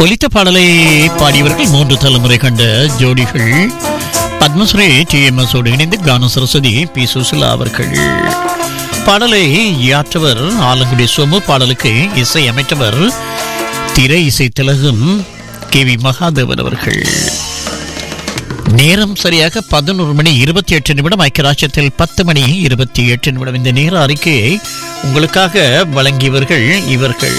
ஒலித்த பாடலை பாடியவர்கள் மூன்று தலைமுறை கண்ட ஜோடிகள் பத்மஸ்ரீ டி எம் எஸ் ஓடு இணைந்து கான சரஸ்வதி பி சுசிலா அவர்கள் பாடலை இயாற்றவர் ஆலங்குடி சோமு பாடலுக்கு இசை அமைத்தவர் திரை இசை திலகம் கே வி மகாதேவன் அவர்கள் நேரம் சரியாக பதினோரு மணி இருபத்தி எட்டு நிமிடம் ஐக்கியராட்சத்தில் பத்து மணி இருபத்தி எட்டு நிமிடம் இந்த நேர அறிக்கையை உங்களுக்காக வழங்கியவர்கள் இவர்கள்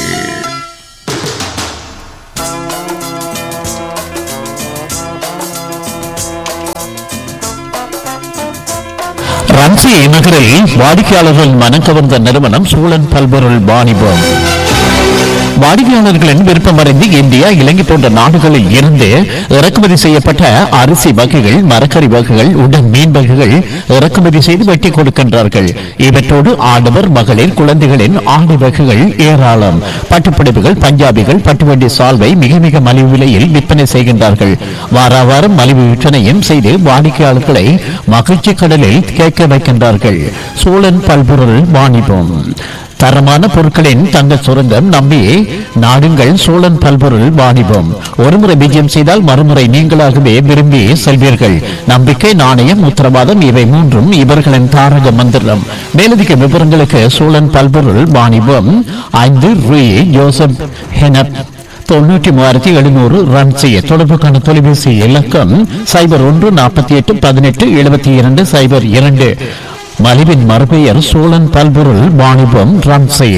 ரன்சி நகரில் வாடிக்கையாளர்கள் மனம் கவர்ந்த நிறுவனம் சூழன் பல்பொருள் வாணிபம் வாடிக்கையாளர்களின் விருப்பமறிந்து இந்தியா இலங்கை போன்ற நாடுகளில் இருந்து இறக்குமதி செய்யப்பட்ட அரிசி வகைகள் மரக்கறி வகைகள் உடன் மீன் வகைகள் இறக்குமதி செய்து வெட்டி கொடுக்கின்றார்கள் இவற்றோடு ஆடவர் மகளிர் குழந்தைகளின் ஆடை வகைகள் ஏராளம் பட்டுப்பிடிப்புகள் பஞ்சாபிகள் பட்டுவண்டி சால்வை மிக மிக மலிவு விலையில் விற்பனை செய்கின்றார்கள் வார வாரம் மலிவு விற்பனையும் செய்து வாடிக்கையாளர்களை மகிழ்ச்சி கடலில் கேட்க வைக்கின்றார்கள் சோழன் பல்பொருள் வாணிபம் தரமான பொருட்களின் தங்க சுரங்கம் நம்பி நாடுங்கள் சோழன் பல்பொருள் வாணிபம் ஒருமுறை விஜயம் செய்தால் மறுமுறை நீங்களாகவே விரும்பி செல்வீர்கள் நம்பிக்கை நாணயம் உத்தரவாதம் இவை மூன்றும் இவர்களின் தாரக மந்திரம் மேலதிக விவரங்களுக்கு சோழன் பல்பொருள் வாணிபம் ஐந்து ரூ ஜோசப் ஹெனப் தொண்ணூற்றி மூவாயிரத்தி எழுநூறு ரன் செய்ய தொடர்புக்கான தொலைபேசி இலக்கம் சைபர் ஒன்று நாற்பத்தி எட்டு பதினெட்டு எழுபத்தி இரண்டு சைபர் இரண்டு மலிவின் மறுபெயர் சோழன் பல்பொருள் வாணிபம் ரன் செய்ய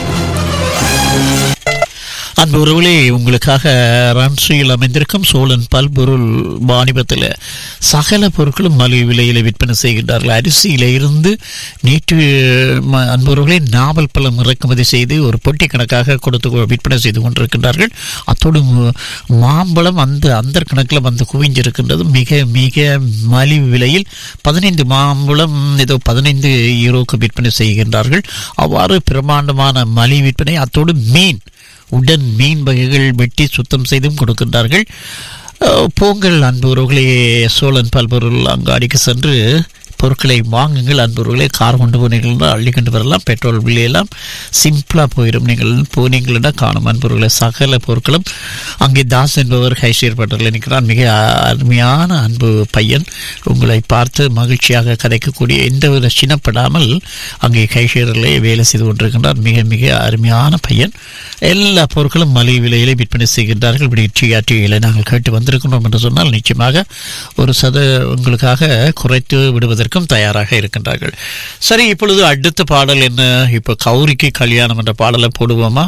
அன்பு உறவுகளே உங்களுக்காக ரன்சியில் அமைந்திருக்கும் சோழன் பல்பொருள் வாணிபத்தில் சகல பொருட்களும் மலிவு விலையில் விற்பனை செய்கின்றார்கள் அரிசியில இருந்து நேற்று ம- அன்பு உறவுகளே நாவல் பழம் இறக்குமதி செய்து ஒரு பொட்டி கணக்காக கொடுத்து கொ- விற்பனை செய்து கொண்டிருக்கின்றார்கள் அத்தோடு ம- மாம்பழம் அந்த அந்த கணக்கில் வந்து குவிஞ்சிருக்கின்றது மிக மிக மலிவு விலையில் பதினைந்து மாம்பழம் ஏதோ பதினைந்து யூரோக்கு விற்பனை செய்கின்றார்கள் அவ்வாறு பிரமாண்டமான மலிவு விற்பனை அத்தோடு மீன் உடன் மீன் வகைகள் வெட்டி சுத்தம் செய்தும் கொடுக்கின்றார்கள் அஹ், போங்கள் அன்புறவுகளே சோழன் பல்பொருள் அங்காடிக்கு சென்று பொருட்களை வாங்குங்கள் அன்புறவுகளே கார் கொண்டு போனீர்கள் என்றால் அள்ளி கொண்டு வரலாம் பெட்ரோல் விலையெல்லாம் சிம்பிளாக போயிடும் நீங்கள் போனீங்கன்னா காணும் அன்புறவுகளை சகல பொருட்களும் அங்கே தாஸ் என்பவர் கைஷேர் பட்டரில் நிற்கிறார் மிக அருமையான அன்பு பையன் உங்களை பார்த்து மகிழ்ச்சியாக கதைக்கக்கூடிய எந்தவித சினப்படாமல் அங்கே கைஷேரிலே வேலை செய்து கொண்டிருக்கின்றார் மிக மிக அருமையான பையன் எல்லா பொருட்களும் மலிவு விலையிலே விற்பனை செய்கின்றார்கள் இப்படி டிஆர்டியில் நாங்கள் கேட்டு வந்திருக்கிறோம் என்று சொன்னால் நிச்சயமாக ஒரு சத உங்களுக்காக குறைத்து விடுவதற்கும் தயாராக இருக்கின்றார்கள் சரி இப்பொழுது அடுத்த பாடல் என்ன இப்போ கௌரிக்கு கல்யாணம் என்ற பாடலை போடுவோமா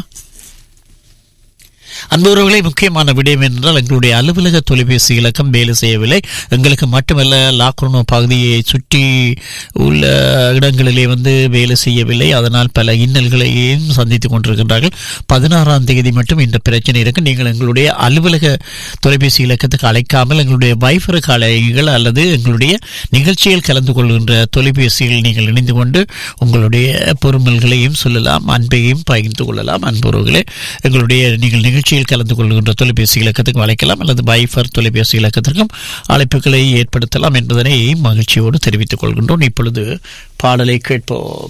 அன்புறவுகளே முக்கியமான விடயம் என்றால் எங்களுடைய அலுவலக தொலைபேசி இலக்கம் வேலை செய்யவில்லை எங்களுக்கு மட்டுமல்ல லாக்ரோனோ பகுதியை சுற்றி உள்ள இடங்களிலே வந்து வேலை செய்யவில்லை அதனால் பல இன்னல்களையும் சந்தித்துக் கொண்டிருக்கின்றார்கள் பதினாறாம் தேதி மட்டும் இந்த பிரச்சனை இருக்கு நீங்கள் எங்களுடைய அலுவலக தொலைபேசி இலக்கத்துக்கு அழைக்காமல் எங்களுடைய வைஃபருக்கு அழைகள் அல்லது எங்களுடைய நிகழ்ச்சியில் கலந்து கொள்கின்ற தொலைபேசியில் நீங்கள் இணைந்து கொண்டு உங்களுடைய பொறுமல்களையும் சொல்லலாம் அன்பையும் பகிர்ந்து கொள்ளலாம் அன்புறவுகளே எங்களுடைய நீங்கள் நிகழ்ச்சியில் கலந்து கொள்கின்ற தொலைபேசி இலக்கத்துக்கு அழைக்கலாம் அல்லது வைஃபர் தொலைபேசி இலக்கத்திற்கும் அழைப்புகளை ஏற்படுத்தலாம் என்பதனை மகிழ்ச்சியோடு தெரிவித்துக் கொள்கின்றோம் இப்பொழுது பாடலை கேட்போம்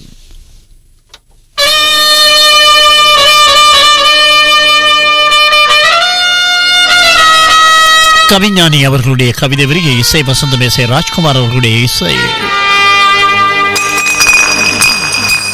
கவிஞானி அவர்களுடைய கவிதை விரிகை இசை வசந்தமேசை ராஜ்குமார் அவர்களுடைய இசை